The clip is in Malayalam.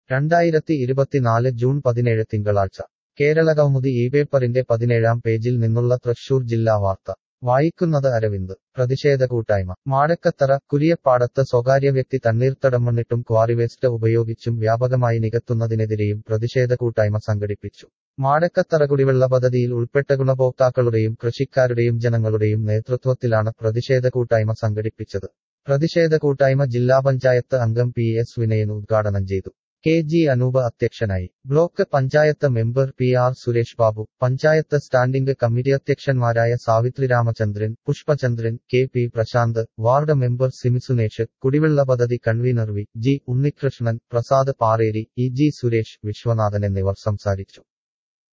രണ്ടായിരത്തി ഇരുപത്തിനാല് ജൂൺ പതിനേഴ് തിങ്കളാഴ്ച കേരളകൗമുദി ഈ പേപ്പറിന്റെ പതിനേഴാം പേജിൽ നിന്നുള്ള തൃശൂർ ജില്ലാ വാർത്ത വായിക്കുന്നത് അരവിന്ദ് പ്രതിഷേധ കൂട്ടായ്മ മാടക്കത്തറ കുരിയപ്പാടത്ത് സ്വകാര്യ വ്യക്തി തണ്ണീർത്തടം മണ്ണിട്ടും ക്വാറി വേസ്റ്റ് ഉപയോഗിച്ചും വ്യാപകമായി നികത്തുന്നതിനെതിരെയും പ്രതിഷേധ കൂട്ടായ്മ സംഘടിപ്പിച്ചു മാടക്കത്തറ കുടിവെള്ള പദ്ധതിയിൽ ഉൾപ്പെട്ട ഗുണഭോക്താക്കളുടെയും കൃഷിക്കാരുടെയും ജനങ്ങളുടെയും നേതൃത്വത്തിലാണ് പ്രതിഷേധ കൂട്ടായ്മ സംഘടിപ്പിച്ചത് പ്രതിഷേധ കൂട്ടായ്മ ജില്ലാ പഞ്ചായത്ത് അംഗം പി എസ് വിനയൻ ഉദ്ഘാടനം ചെയ്തു കെ ജി അനൂപ് അധ്യക്ഷനായി block panchayat member P R Suresh Babu panchayat standing committee അധ്യക്ഷന്മാരായ Savithri Ramachandran Pushpachandran K P Prashanth ward member Simi Sunesh കുടിവെള്ള പദ്ധതി convener V G Unnikrishnan Prasad Pareri E G Suresh Viswanathan എന്നിവർ സംസാരിച്ചു